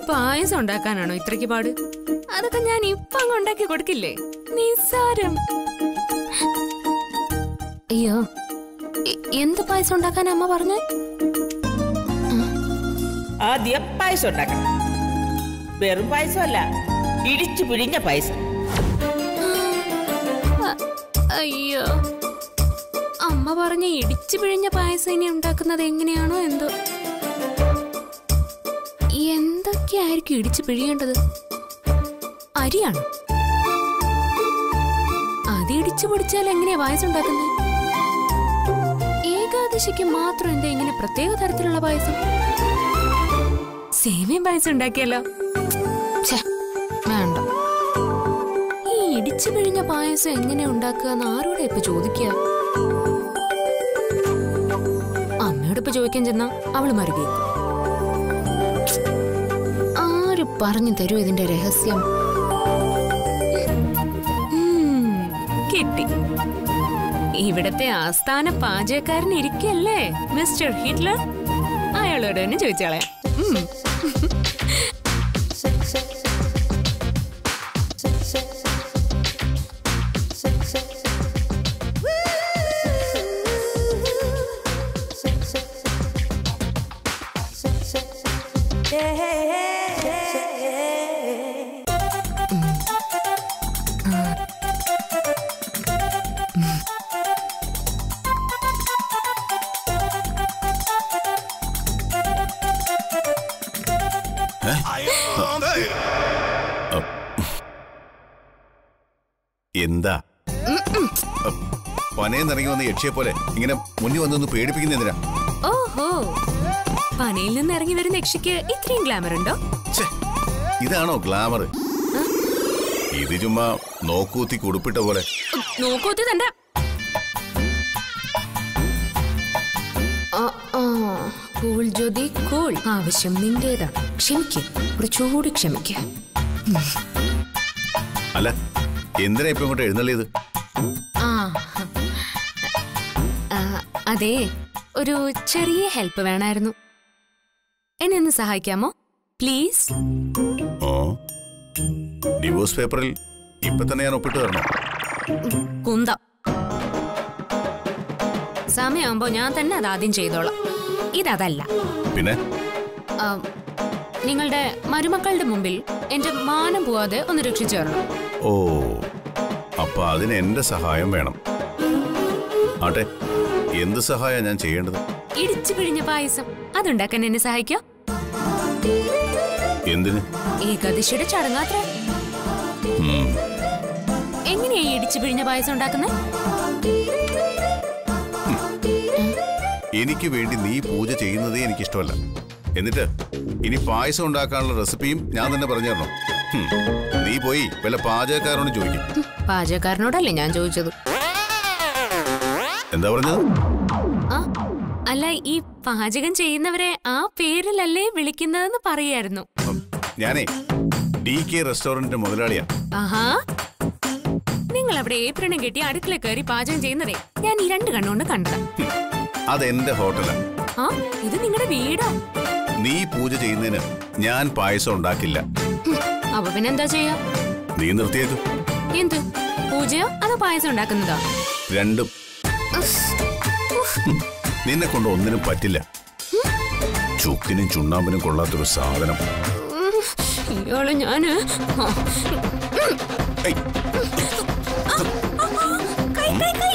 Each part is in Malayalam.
പായസം ഉണ്ടാക്കാനാണോ ഇത്രയ്ക്ക് പാട് അതൊക്കെ ഞാൻ ഇപ്പൊ അങ്ങ് ഉണ്ടാക്കി കൊടുക്കില്ലേ നിസ്സാരം അയ്യോ എ- എന്ത് പായസം ഉണ്ടാക്കാൻ അമ്മ പറഞ്ഞു ആദ്യം പായസം ഉണ്ടാക്കണം വെറും പായസമല്ല ഇടിച്ചു പിഴിഞ്ഞ പായസം അയ്യോ അമ്മ പറഞ്ഞ ഇടിച്ചു പിഴിഞ്ഞ പായസം ഇനി ഉണ്ടാക്കുന്നത് എങ്ങനെയാണോ എന്തോ എന്തൊക്കെയായിരിക്കും ഇടിച്ചു പിഴിയേണ്ടത് അരിയാണ് അത് ഇടിച്ചു പൊടിച്ചാൽ എങ്ങനെയാ പായസം ഉണ്ടാക്കുന്നത് ഏകാദശിക്ക് മാത്രം എന്താ ഇങ്ങനെ പ്രത്യേക തരത്തിലുള്ള പായസം സേമിയം പായസം ഉണ്ടാക്കിയല്ലോ ഛെ, വേണ്ട ഈ ഇടിച്ചു പിഴിഞ്ഞ പായസം എങ്ങനെ ഉണ്ടാക്കുക എന്ന് ആരോടെ ഇപ്പൊ ചോദിക്കുക അമ്മയോട് ഇപ്പൊ ചോദിക്കാൻ ചെന്നാ അവള് മറുകയും ആര് പറഞ്ഞു തരൂ ഇതിന്റെ രഹസ്യം ഉം, കിട്ടി ഇവിടത്തെ ആസ്ഥാന പാചകക്കാരൻ ഇരിക്കല്ലേ മിസ്റ്റർ ഹിറ്റ്ലർ അയാളോട് തന്നെ ചോദിച്ചാളെ ഉം. എന്താ പനയെന്നിറങ്ങി വന്ന യക്ഷിയെ പോലെ ഇങ്ങനെ മുന്നിൽ വന്നൊന്ന് പേടിപ്പിക്കുന്ന എന്തിനാ ഓഹോ പനയിൽ നിന്ന് ഇറങ്ങി വരുന്ന യക്ഷിക്ക് ഇത്രയും ഗ്ലാമർ ഉണ്ടോ ഛെ, ഇതാണോ ഗ്ലാമർ ഇത് ചുമ്മാ നോക്കൂത്തി കുടുപ്പിട്ട പോലെ നോക്കൂത്തി തന്റെ കൂൾ ജ്യോതി കൂൾ ആവശ്യം നിന്റേതാണ് ക്ഷമിക്ക് കുറച്ചുകൂടി ക്ഷമിക്ക അല്ല എന്തിനാ ഇപ്പൊ ഇങ്ങോട്ട് എഴുന്നള്ളിയത് ആ ആ, അതെ ഒരു ചെറിയ ഹെൽപ്പ് വേണമായിരുന്നു എന്നെ ഒന്ന് സഹായിക്കാമോ പ്ലീസ് ഓ ഡിവോഴ്സ് പേപ്പറിൽ ഇപ്പൊ തന്നെ ഞാൻ ഒപ്പിട്ട് തരണോ കുന്തം സമയമാകുമ്പോ ഞാൻ തന്നെ അത് ആദ്യം ചെയ്തോളാം ഇതല്ല പിന്നെ ആ, നിങ്ങളുടെ മരുമക്കളുടെ മുമ്പിൽ എന്റെ മാനം പോവാതെ ഒന്ന് രക്ഷിച്ചു തരണം ഓ അപ്പൊ അതിന് എന്റെ സഹായം വേണം ആട്ടെ എന്ത് സഹായം ഞാൻ ചെയ്യേണ്ടത് ഇടിച്ചു പിഴിഞ്ഞ പായസം അതുണ്ടാക്കാൻ എന്നെ സഹായിക്കോ എന്തിന് ഏകാദശിയുടെ ചടങ്ങാത്ര ഉം, എങ്ങനെയാ ഈ ഇടിച്ചു പിഴിഞ്ഞ പായസം ഉണ്ടാക്കുന്നത് എനിക്ക് വേണ്ടി നീ പൂജ ചെയ്യുന്നതേ എനിക്കിഷ്ടമല്ല എന്നിട്ട് ഇനി പായസം ഉണ്ടാക്കാനുള്ള റെസിപ്പിയും ഞാൻ തന്നെ പറഞ്ഞു തരണോ ഹും, നീ പോയി വല്ല പാചകക്കാരോട് ചോദിക്കും പാചകക്കാരനോടല്ലേ ഞാൻ ചോദിച്ചത് എന്താ പറഞ്ഞത് ആ അല്ല ഈ പാചകം ചെയ്യുന്നവരെ ആ പേരിലല്ലേ വിളിക്കുന്നതെന്ന് പറയായിരുന്നു ഉം, ഞാനേ ഡി കെ റെസ്റ്റോറന്റിന്റെ മുതലാളിയാ ആഹാ നിങ്ങൾ അവിടെ ഏപ്രിണം കെട്ടി അടുക്കള കയറി പാചകം ചെയ്യുന്നതേ ഞാൻ ഈ രണ്ട് കണ്ണുകൊണ്ട് കണ്ടതാ ഹും, അതെന്റെ ഹോട്ടലാ ആ ഇത് നിങ്ങളുടെ വീടാ നീ പൂജ ചെയ്യുന്നതിന് ഞാൻ പായസം ഉണ്ടാക്കില്ല ഹും, അപ്പൊ പിന്നെന്താ ചെയ്യാ നീ നിർത്തിയേക്കും എന്ത് പൂജയോ അതോ പായസം ഉണ്ടാക്കുന്നതോ രണ്ടും നിന്നെ കൊണ്ട് ഒന്നിനും പറ്റില്ല ചുക്കിനും ചുണ്ണാമ്പിനും കൊള്ളാത്തൊരു സാധനം ഉം, ഇയാള് ഞാന് ആ, ഏയ്, കൈ, കൈ, കൈ.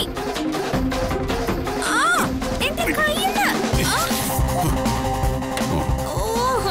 ആ, എന്റെ കൈയിന്ന്. ആ. ഓ.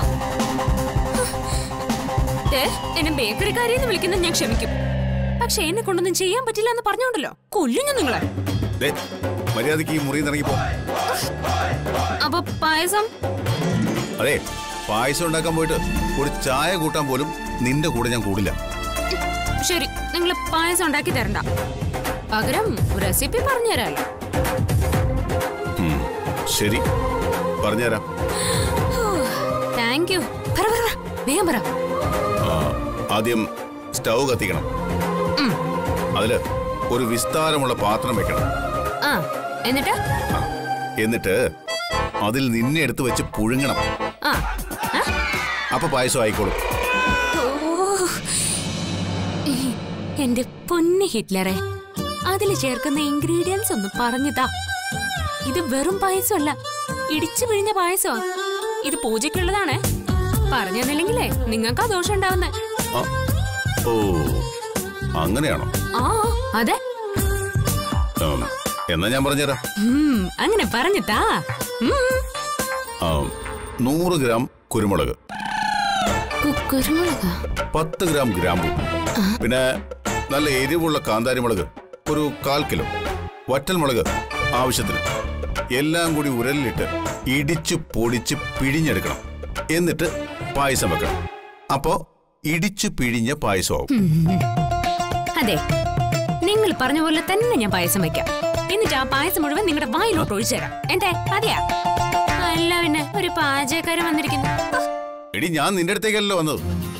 ദേ, എന്നെ ബേക്കറിക്കാരിന്ന് വിളിക്കുന്നത് ഞാൻ ക്ഷമിക്കും പക്ഷെ എന്നെ കൊണ്ടൊന്നും ചെയ്യാൻ പറ്റില്ല എന്ന് പറഞ്ഞോണ്ടല്ലോ കൊല്ലും ഞാൻ നിങ്ങളെ ദേ, മര്യാദയ്ക്ക് ഈ മുറിയിൽ നിന്ന് ഇറങ്ങിപ്പോ അപ്പൊ പായസം അതെ പായസം ഉണ്ടാക്കാൻ പോയിട്ട് ഒരു ചായ കൂട്ടാൻ പോലും നിന്റെ കൂടെ ഞാൻ കൂടില്ല ശരി നിങ്ങൾ പായസം ഉണ്ടാക്കി തരണ്ട പകരം റെസിപ്പി പറഞ്ഞുതരാലോ ഉം, ശരി പറഞ്ഞുതരാം താങ്ക് യു പറ പറ പറ. വേഗം പറ ആ, ആദ്യം സ്റ്റൗ കത്തിക്കണം ഉം. അതില് ഒരു വിസ്താരമുള്ള പാത്രം വെക്കണം ആ എന്നിട്ട് ആ, എന്നിട്ട് അതിൽ നിന്നെ എടുത്ത് വെച്ച് പുഴുങ്ങണം ആ ആ? അപ്പൊ പായസം ആയിക്കോളും ഓ ഈ, എന്റെ പൊന്ന് ഹിറ്റ്ലറെ അതിൽ ചേർക്കുന്ന ഇൻഗ്രീഡിയൻസ് ഒന്ന് പറഞ്ഞുതാ ഇത് വെറും പായസമല്ല ഇടിച്ചു പിഴിഞ്ഞ പായസമാ ഇത് പൂജയ്ക്കുള്ളതാണേ പറഞ്ഞു തന്നില്ലെങ്കിലേ നിങ്ങൾക്ക് ആ ദോഷം ഉണ്ടാവുന്നേ ആ, ഓ അങ്ങനെയാണോ ആ അതെ ഉം, എന്നാ ഞാൻ പറഞ്ഞുതരാം ഉം, അങ്ങനെ പറഞ്ഞിട്ടാ ഉം. ആ, നൂറ് ഗ്രാം കുരുമുളക് കു- കുരുമുളകാ പത്ത് ഗ്രാം ഗ്രാമ്പു പിന്നെ നല്ല എരിവുള്ള കാന്താരിമുളക് ഒരു കാൽ കിലോ വറ്റൽമുളക് ആവശ്യത്തിന് എല്ലാം കൂടി ഉരലിലിട്ട് ഇടിച്ചു പൊടിച്ച് പിഴിഞ്ഞെടുക്കണം എന്നിട്ട് പായസം വെക്കണം അപ്പോ ഇടിച്ചു പിഴിഞ്ഞ പായസമാവും അതെ നിങ്ങൾ പറഞ്ഞ പോലെ തന്നെ ഞാൻ പായസം വെക്കാം എന്നിട്ട് ആ പായസം മുഴുവൻ നിങ്ങളുടെ വായിലോട്ട് ഒഴിച്ചു തരാം എന്തേ അതെയാ അല്ല പിന്നെ ഒരു പാചകക്കാരൻ വന്നിരിക്കുന്നു എടി ഞാൻ നിന്റെ അടുത്തേക്കല്ലോ വന്നത്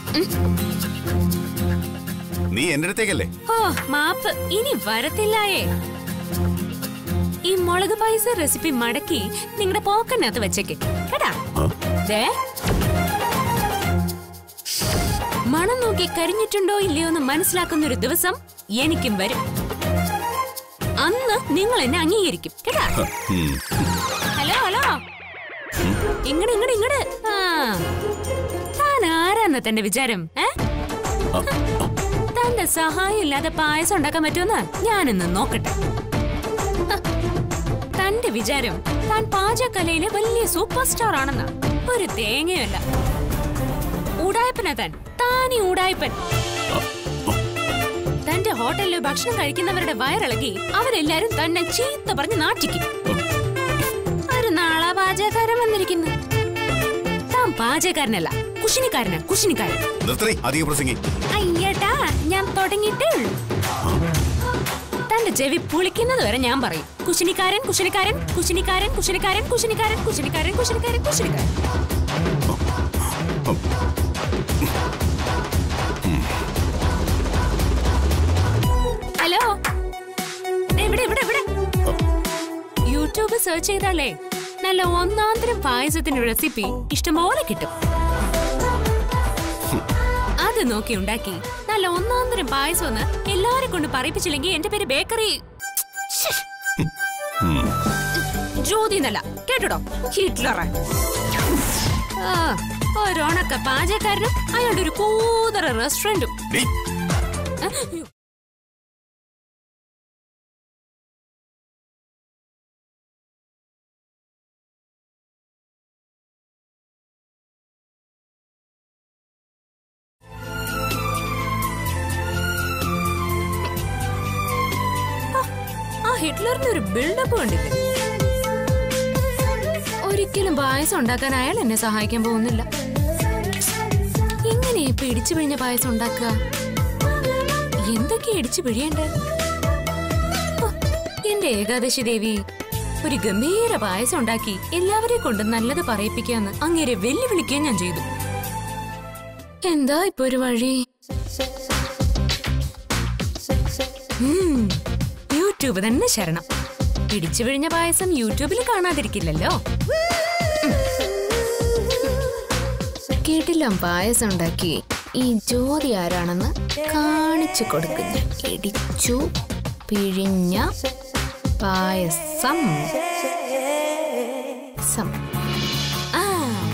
നീ എന്റെ അടുത്തേക്കല്ലേ ഓ മാപ്പ് ഇനി വരത്തില്ലായേ ഈ മുളക് പായസ റെസിപ്പി മടക്കി നിങ്ങളുടെ പോക്കറിനകത്ത് വെച്ചേക്ക് കേട്ടാ ആ? ദേ. മണം നോക്കി കരിഞ്ഞിട്ടുണ്ടോ ഇല്ലയോ എന്ന് മനസ്സിലാക്കുന്ന ഒരു ദിവസം എനിക്കും വരും അന്ന് നിങ്ങൾ എന്നെ അംഗീകരിക്കും കേട്ടാ ഉം. ഹലോ ഹലോ ഇങ്ങട് ഇങ്ങട് ഇങ്ങട് ആ താൻ ആരാന്ന തന്റെ വിചാരം ഏ തന്റെ സഹായം ഇല്ലാതെ പായസം ഉണ്ടാക്കാൻ പറ്റുമെന്ന് ഞാനിന്ന് നോക്കട്ടെ ഹ, തന്റെ വിചാരം താൻ പാചകലയിലെ വലിയ സൂപ്പർ സ്റ്റാർ ആണെന്ന ഒരു തേങ്ങയല്ല ഊടായ്പനാ താൻ താനീ ഊടായ്പൻ തന്റെ ഹോട്ടലിൽ ഭക്ഷണം കഴിക്കുന്നവരുടെ വയറിളകി അവരെല്ലാരും തന്നെ ചീത്ത പറഞ്ഞ് നാട്ടിക്കും ഒരു നാളാ പാചകക്കാരൻ വന്നിരിക്കുന്നു താൻ പാചകക്കാരനല്ല കുശിനിക്കാരനാ കുശിനിക്കാരൻ നിർത്തണേ അധിക പ്രസംഗി അയ്യട്ടാ ഞാൻ തുടങ്ങിയിട്ടേ ഉള്ളൂ തന്റെ ചെവി പുളിക്കുന്നത് വരെ ഞാൻ പറയും കുശിനിക്കാരൻ കുശിനിക്കാരൻ കുശിനിക്കാരൻ കുശിനിക്കാരൻ കുശിനിക്കാരൻ കുശിനിക്കാരൻ കുശിനിക്കാരൻ കുശിനിക്കാരൻ ഹലോ ദേ ഇവിടെ ഇവിടെ ഇവിടെ യൂട്യൂബ് സെർച്ച് ചെയ്താലേ നല്ല ഒന്നാന്തരം പായസത്തിന്റെ റെസിപ്പി ഇഷ്ടംപോലെ കിട്ടും അത് നോക്കി ഉണ്ടാക്കി നല്ല ഒന്നാന്തരം പായസം എന്ന് എല്ലാരെ കൊണ്ട് പറയിപ്പിച്ചില്ലെങ്കിൽ എന്റെ പേര് ബേക്കറി ശ്ശേ. ജ്യോതി എന്നല്ല കേട്ടോ ഹിറ്റ്ലർ ആ ഒരോണക്ക പാചകക്കാരനും അയാളുടെ ഒരു കൂതറ റെസ്റ്റോറന്റും ഡേയ്, ആ ഹിറ്റ്ലറിന് ഒരു ബിൽഡപ്പ് കണ്ടില്ലേ ഒരിക്കലും പായസം ഉണ്ടാക്കാൻ അയാൾ എന്നെ സഹായിക്കാൻ പോകുന്നില്ല എങ്ങനെയാ ഇപ്പൊ ഇടിച്ചു പിഴിഞ്ഞ പായസം ഉണ്ടാക്കുക എന്തൊക്കെയാ ഇടിച്ചു പിഴിയണ്ടേ ഹോ, എന്റെ ഏകാദശി ദേവി ഒരു ഗംഭീര പായസം ഉണ്ടാക്കി എല്ലാവരെ കൊണ്ട് നല്ലത് പറയിപ്പിക്കാന്ന് അങ്ങേരെ വെല്ലുവിളിക്കുകയും ഞാൻ ചെയ്തു എന്താ ഇപ്പൊ ഒരു വഴി ഉം, യൂട്യൂബ് തന്നെ ശരണം പിടിച്ചു പിഴിഞ്ഞ പായസം യൂട്യൂബിൽ കാണാതിരിക്കില്ലല്ലോ കേട്ടില്ല പായസം ഉണ്ടാക്കി ഈ ജ്യോതി ആരാണെന്ന് കാണിച്ചു കൊടുക്കുന്നു ഇടിച്ചു പിഴിഞ്ഞ പായസം സം. ആ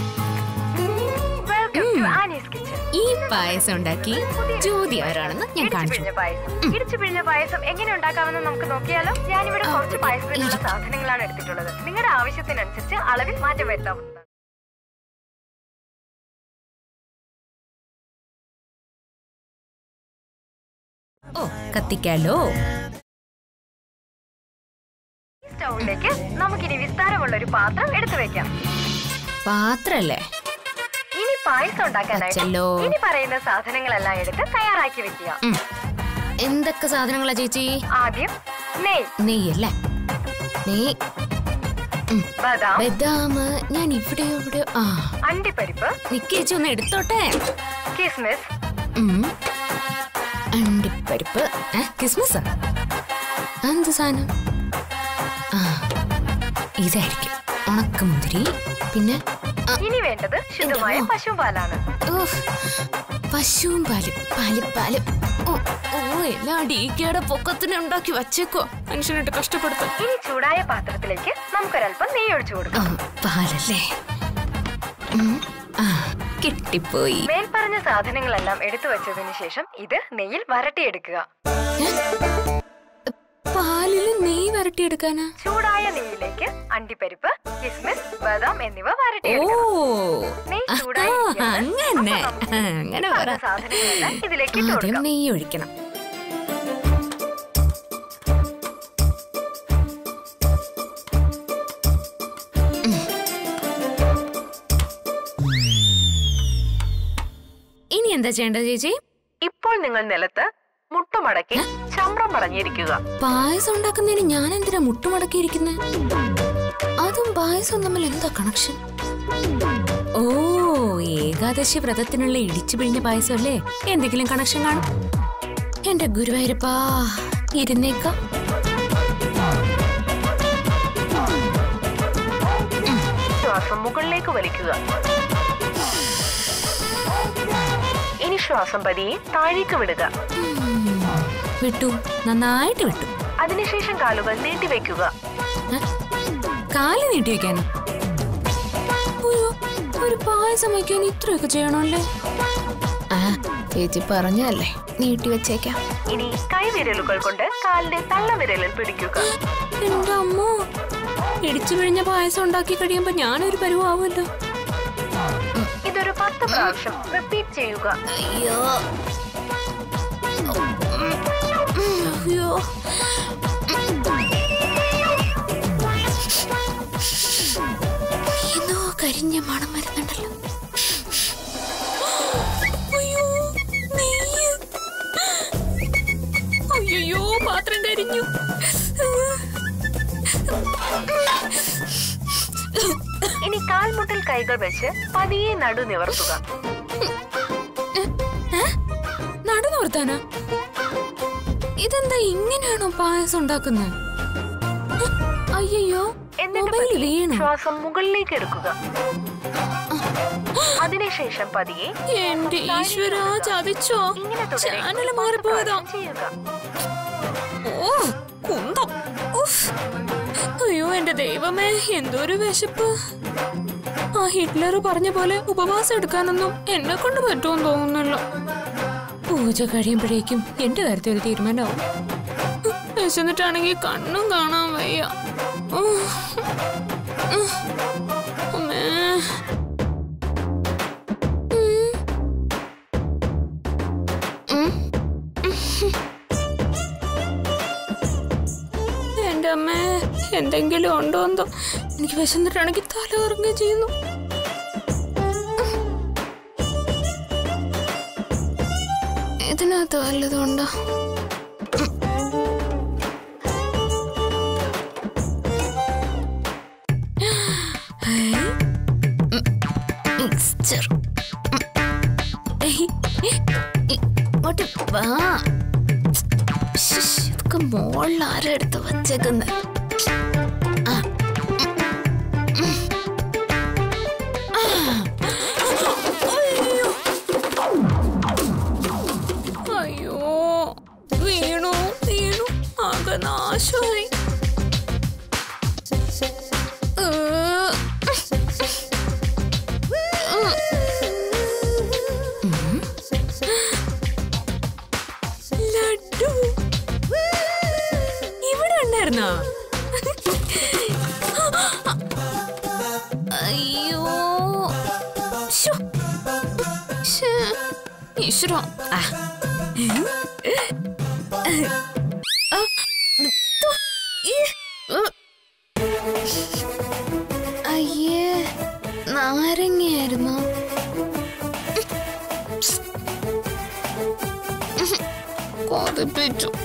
ഈ പായസം ഉണ്ടാക്കി ജ്യോതി ആരാണെന്ന് ഞാൻ കാണിച്ചു പിഴിഞ്ഞ പായസം ഇടിച്ചു പിഴിഞ്ഞ പായസം എങ്ങനെ ഉണ്ടാക്കാമെന്ന് നമുക്ക് നോക്കിയാലോ ഞാനിവിടെ ആ, കുറച്ച് പായസത്തിനുള്ള ഇരി. സാധനങ്ങളാണ് എടുത്തിട്ടുള്ളത് നിങ്ങളുടെ ആവശ്യത്തിനനുസരിച്ച് അളവിൽ മാറ്റം വരുത്താവുന്നതാണ് ഓ കത്തിക്കാലോ ഈ സ്റ്റൗവിലേക്ക് നമുക്കിനി വിസ്താരമുള്ള ഒരു പാത്രം എടുത്തു വെക്കാം പാത്രല്ലേ ഇനി പായസം ഉണ്ടാക്കാനായിട്ട് വച്ചല്ലോ. ഇനി പറയുന്ന സാധനങ്ങളെല്ലാം എടുത്ത് തയ്യാറാക്കി വെക്കുക ഉം. എന്തൊക്കെ സാധനങ്ങളാ ചേച്ചി ആദ്യം നെയ് നെയ്യല്ലേ നെയ് ബദാം ബദാം ഞാൻ ഇവിടെ ഇവിടെ ആ അണ്ടിപ്പരിപ്പ് നിക്കേച്ചി ഒന്ന് എടുത്തോട്ടെ കിസ്മിസ് ഉം. അണ്ടിപ്പരിപ്പ് ഏ കിസ്മസ് എന്ത് സാധനം ആ ഇതായിരിക്കും ഉണക്കമുന്തിരി പിന്നെ ഇനി വേണ്ടത് ശുദ്ധമായ പശുപാലാണ് ഉഫ്. പശുവും പാലും പാലും പാലും ഓ ഓ എല്ലാം ഡീക്കയുടെ പൊക്കത്തിന് ഉണ്ടാക്കി വച്ചേക്കോ മനുഷ്യനായിട്ട് കഷ്ടപ്പെടുത്താൻ ഇനി ചൂടായ പാത്രത്തിലേക്ക് നമുക്കൊരൽപ്പം നെയ്യ് ഒഴിച്ചു കൊടുക്കാം ആ, പാലല്ലേ ഉം, ആ കിട്ടിപ്പോയി മേൽപ്പറഞ്ഞ സാധനങ്ങളെല്ലാം എടുത്തു വെച്ചതിന് ശേഷം ഇത് നെയ്യിൽ വരട്ടിയെടുക്കുക പാലില് നെയ്യ് വരട്ടിയെടുക്കാനാ ചൂടായ നെയ്യിലേക്ക് അണ്ടിപ്പരിപ്പ് കിസ്മിസ് ബദാം എന്നിവ ഓ വരട്ടിയെടുക്കണം നെയ്യ് ആ, ചൂടായിരിക്കുന്നത്. അങ്ങനെ അപ്പം ആ, അങ്ങനെ പറ പറഞ്ഞ സാധനങ്ങളെല്ലാം ഇതിലേക്ക് ഇട്ട് ആദ്യം കൊടുക്കാം നെയ്യ് ഒഴിക്കണം ഉം. ഇനി എന്താ ചെയ്യേണ്ടത് ചേച്ചി ഇപ്പോൾ നിങ്ങൾ നിലത്ത് മുട്ടുമടക്കി ചമ്രം മടങ്ങിയിരിക്കുക പായസം ഉണ്ടാക്കുന്നതിന് ഞാൻ എന്തിനാ മുട്ടുമടക്കിയിരിക്കുന്നത് അതും പായസവും തമ്മിൽ എന്താ കണക്ഷൻ ഓ ഏകാദശി വ്രതത്തിനുള്ള ഇടിച്ചു പിഴിഞ്ഞ പായസം അല്ലേ എന്തെങ്കിലും കണക്ഷൻ കാണും എന്റെ ഗുരുവായൂരപ്പാ ഇരുന്നേക്കാം ശ്വാസം മുകളിലേക്ക് വലിക്കുക ഇനി ശ്വാസം പതിയെ താഴേക്ക് വിടുക ഉം, വിട്ടു നന്നായിട്ട് വിട്ടു അതിനുശേഷം കാലുകൾ നീട്ടിവെക്കുക ഏ? കാല് നീട്ടി വെക്കാനോ അയ്യോ ഒരു പായസം വയ്ക്കാൻ ഇത്രയൊക്കെ ചെയ്യണമല്ലേ ആ ചേച്ചി പറഞ്ഞല്ലേ നീട്ടി വെച്ചേക്കാം ഇനി കൈവിരലുകൾ കൊണ്ട് കാലിന്റെ തള്ളവിരലിൽ പിടിക്കുക എന്റെ അമ്മോ ഇടിച്ചു പിഴിഞ്ഞ പായസം ഉണ്ടാക്കി കഴിയുമ്പോ ഞാനൊരു പരുവാവുമല്ലോ ഇതൊരു പത്ത് പ്രാവശ്യം റിപ്പീറ്റ് ചെയ്യുക അയ്യോ അയ്യോ ഇന്നോ കരിഞ്ഞ മണം വരുന്നുണ്ടല്ലോ അയ്യോ നെയ്യ് അയ്യോ പാത്രം കരിഞ്ഞു ഇനി കാൽമുട്ടിൽ കൈകൾ വെച്ച് പതിയെ നടു നിവർത്തുക നടു നിർത്താനാ ഇതെന്താ ഇങ്ങനെയാണോ പായസം ഉണ്ടാക്കുന്നത് അയ്യോ എന്നിട്ട് മൊബൈൽ പതിയെ വീണു ശ്വാസം മുകളിലേക്ക് എടുക്കുക അതിനുശേഷം പതിയെ എന്റെ ഈശ്വര ചതിച്ചോ ഇങ്ങനെ തുടരെ ചാനൽ പത്ത് മാറിപ്പോയതാ പ്രാവശ്യം ചെയ്യുക ഓ കുന്തം ഉഫ്. അയ്യോ എന്റെ ദൈവമേ എന്തോരു വിശപ്പ് ആ ഹിറ്റ്ലർ പറഞ്ഞ പോലെ ഉപവാസം എടുക്കാനൊന്നും എന്നെ കൊണ്ട് പറ്റുമെന്ന് തോന്നുന്നില്ല പൂജ കഴിയുമ്പോഴേക്കും എന്റെ കാര്യത്തിൽ ഒരു തീരുമാനമാവും വിശന്നിട്ടാണെങ്കിൽ കണ്ണും കാണാൻ വയ്യ ഉം. ഉം. അമ്മേ. ഉം. ഉം. എന്റെ അമ്മേ എന്തെങ്കിലും ഉണ്ടോ എന്തോ എനിക്ക് വിശന്നിട്ടാണെങ്കിൽ തല ഉറങ്ങുകയും ചെയ്യുന്നു ഇതിനകത്ത് വല്ലതും ഉണ്ടോ മിക്സ്ചർ ഇങ്ങോട്ട് വാ ശ്ശ്, ഇതൊക്കെ മോളിൽ ആരാ എടുത്ത് വച്ചേക്കുന്നത് അയ്യോ വീണു വീണു ആകെ നാശമായി ഏഹ്. ഉം. ലഡു ഇവിടെ ഉണ്ടായിരുന്നോ അയ്യോ ശ്ശോ. ശ്ശേ. ഈശ്വരാ ആ. ആ. തു. ഈ. ഉ. അയ്യേ നാരങ്ങയായിരുന്നു കൊതിപ്പിച്ചു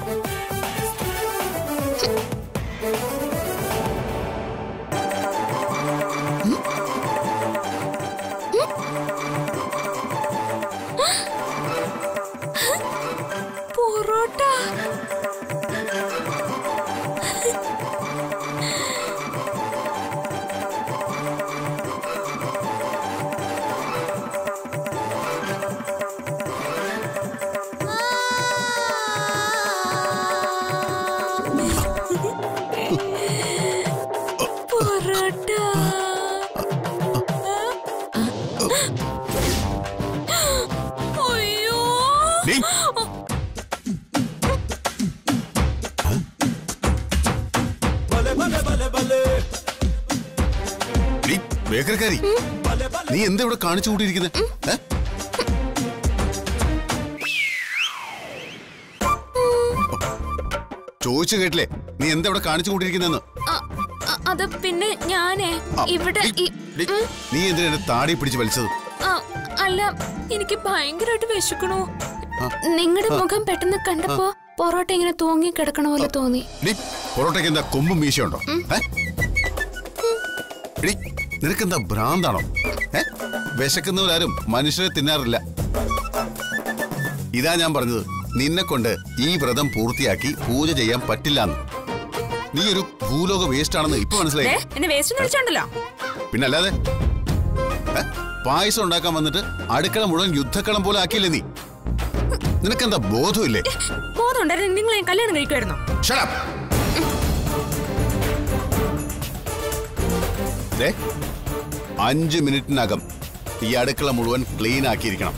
പൊറോട്ട അക്രക്കാരി നീ എന്താ ഇവിടെ കാണിച്ചു കൂട്ടിയിരിക്കുന്നത് ഏ? ചോദിച്ചു കേട്ടില്ലേ നീ എന്താ ഇവിടെ കാണിച്ചു കൂട്ടിയിരിക്കുന്നെന്ന് അ, അ, അത് പിന്നെ ഞാനേ ആ, ഇവിടെ ഡി, ഈ- ഡി, നീ എന്തിനാ എന്റെ താടി പിടിച്ച് വലിച്ചത് ആ, അല്ല എനിക്ക് ഭയങ്കരമായിട്ട് വിശക്കണു നിങ്ങളുടെ മുഖം പെട്ടെന്ന് കണ്ടപ്പോ പൊറോട്ട ഇങ്ങനെ തൂങ്ങി കിടക്കണ പോലെ തോന്നി ഡി പൊറോട്ടയ്ക്ക് എന്താ കൊമ്പും മീശയുണ്ടോ ഏ? ഡി നിനക്കെന്താ ഭ്രാന്താണോ ഏ വിശക്കുന്നവരാരും മനുഷ്യരെ തിന്നാറില്ല ഇതാ ഞാൻ പറഞ്ഞത് നിന്നെ കൊണ്ട് ഈ വ്രതം പൂർത്തിയാക്കി പൂജ ചെയ്യാൻ പറ്റില്ലാന്ന് നീ ഒരു ഭൂലോക വേസ്റ്റ് ആണെന്ന് ഇപ്പൊ മനസ്സിലായി ദേ, എന്നെ വേസ്റ്റ് വിളിച്ചോണ്ടല്ലോ പിന്നെ അല്ലാതെ ഏ? പായസം ഉണ്ടാക്കാൻ വന്നിട്ട് അടുക്കള മുഴുവൻ യുദ്ധക്കളം പോലെ ആക്കിയില്ലേ നീ നിനക്കെന്താ ബോധമില്ലേ ബോധം ഉണ്ടായിരുന്നു നിങ്ങൾ ഞാൻ കല്യാണം കഴിക്കുമായിരുന്നോ Shut up. ദേ, അഞ്ച് മിനിറ്റിനകം ഈ അടുക്കള മുഴുവൻ ക്ലീൻ ആക്കിയിരിക്കണം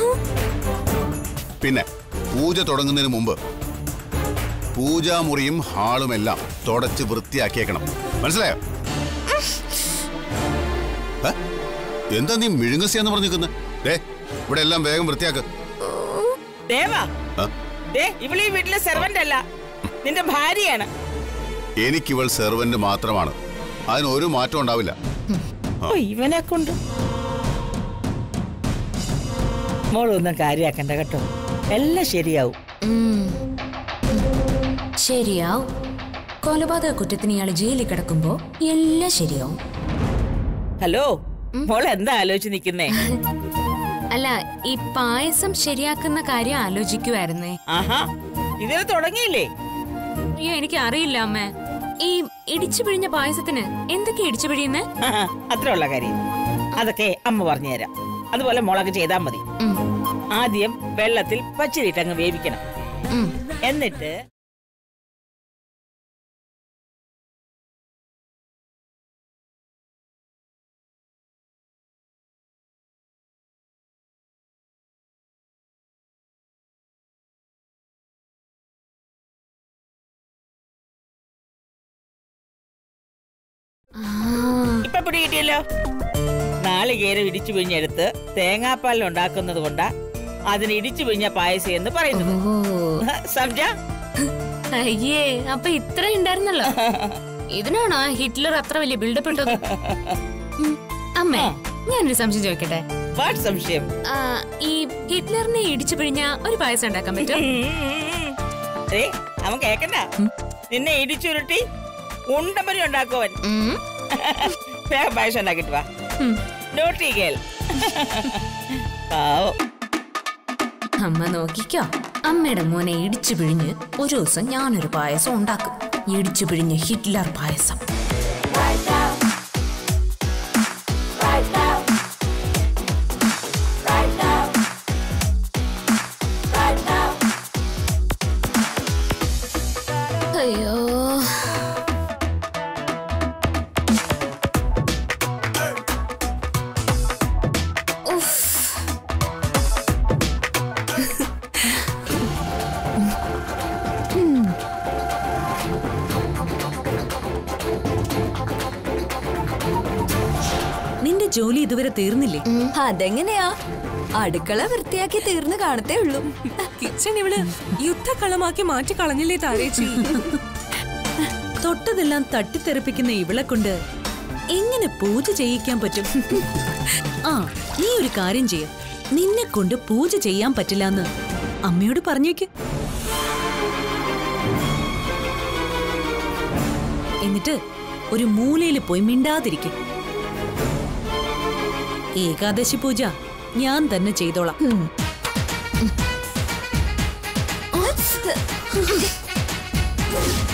പിന്നെ പൂജ തുടങ്ങുന്നതിന് മുമ്പ് പൂജാമുറിയും ഹാളും എല്ലാം തുടച്ച് വൃത്തിയാക്കിയേക്കണം മനസ്സിലായോ ഏ? എന്താ നീ മിഴുങ്ങസിയാന്ന് പറഞ്ഞു നിൽക്കുന്നത് ദേ ഇവിടെ എല്ലാം വേഗം വൃത്തിയാക്ക് ദേവാ ആ? ദേ ഇവളീ വീട്ടിലെ സെർവന്റ് അല്ല നിന്റെ ഭാര്യയാണ് എനിക്കിവൾ സെർവന്റ് മാത്രമാണ് അതിന് ഒരു മാറ്റം ഉണ്ടാവില്ല ഓ ഇവനെ കൊണ്ട് മോളൊന്നും കാര്യാക്കണ്ട കേട്ടോ എല്ലാം ശരിയാവും ശരിയാവും കൊലപാതക കുറ്റത്തിന് ഇയാൾ ജയിലിൽ കിടക്കുമ്പോ എല്ലാം ശരിയാവും ഹലോ മോൾ എന്താ ആലോചിച്ച് നിക്കുന്നേ അല്ല ഈ പായസം ശരിയാക്കുന്ന കാര്യം ആലോചിക്കുമായിരുന്നേ ആഹാ ഇതിന് തുടങ്ങിയില്ലേ അയ്യോ എനിക്ക് അറിയില്ല അമ്മ ഈ ഇടിച്ചു പിഴിഞ്ഞ പായസത്തിന് എന്തൊക്കെ ഇടിച്ചു പിഴിയുന്നേ ആഹാ, അത്ര ഉള്ള കാര്യം അതൊക്കെ അമ്മ പറഞ്ഞുതരാം അതുപോലെ മുളക് ചെയ്താൽ മതി ഉം, ആദ്യം വെള്ളത്തിൽ പച്ചരിയിട്ട് അങ്ങ് വേവിക്കണം ഉം. എന്നിട്ട് ആ, ഇപ്പൊ പിടികിട്ടിയല്ലോ നാളികേരം ഇടിച്ചു പിഴിഞ്ഞെടുത്ത് തേങ്ങാപ്പാലിൽ ഉണ്ടാക്കുന്നത് കൊണ്ടാ അതിന് ഇടിച്ചു പിഴിഞ്ഞ പായസം എന്ന് പറയുന്നത് ഓ സംജ അയ്യേ അപ്പൊ ഇത്ര ഉണ്ടായിരുന്നല്ലോ ഇതിനാണോ ഹിറ്റ്ലർ അത്ര വലിയ ബിൽഡപ്പ് ഇട്ടത് ഉം, അമ്മേ ഞാനൊരു സംശയം ചോദിക്കട്ടെ വാട്ട് സംശയം ആ, ഈ ഹിറ്റ്ലറിനെ ഇടിച്ചു പിഴിഞ്ഞ ഒരു പായസം ഉണ്ടാക്കാൻ പറ്റും ഏ അവൻ കേക്കണ്ട നിന്നെ ഇടിച്ചുരുട്ടി ഉണ്ടമ്പരി ഉണ്ടാക്കുവൻ ഉം, വേഗം പായസം ഉണ്ടാക്കിട്ട് വാ ഉം. നോട്ടി കേൾ പാവം അമ്മ നോക്കിക്കോ അമ്മയുടെ മോനെ ഇടിച്ചു പിഴിഞ്ഞ് ഒരു ദിവസം ഞാനൊരു പായസം ഉണ്ടാക്കും ഇടിച്ചു പിഴിഞ്ഞ് ഹിറ്റ്ലർ പായസം അയ്യോ ഉഫ് നിന്റെ ജോലി ഇതുവരെ തീർന്നില്ലേ അതെങ്ങനെയാ അടുക്കള വൃത്തിയാക്കി തീർന്നു കാണത്തേ ഉള്ളൂ കിച്ചൺ ഇവള് യുദ്ധക്കളമാക്കി മാറ്റി കളഞ്ഞില്ലേ താരേച്ചി തൊട്ടതെല്ലാം തട്ടിത്തെറിപ്പിക്കുന്ന ഇവളെ കൊണ്ട് എങ്ങനെ പൂജ ചെയ്യിക്കാൻ പറ്റും ആ നീ ഒരു കാര്യം ചെയ്യ നിന്നെ കൊണ്ട് പൂജ ചെയ്യാൻ പറ്റില്ലാന്ന് അമ്മയോട് പറഞ്ഞേക്ക് എന്നിട്ട് ഒരു മൂലയിൽ പോയി മിണ്ടാതിരിക്കും ഏകാദശി പൂജ ഞാൻ തന്നെ ചെയ്തോളാം ഉം.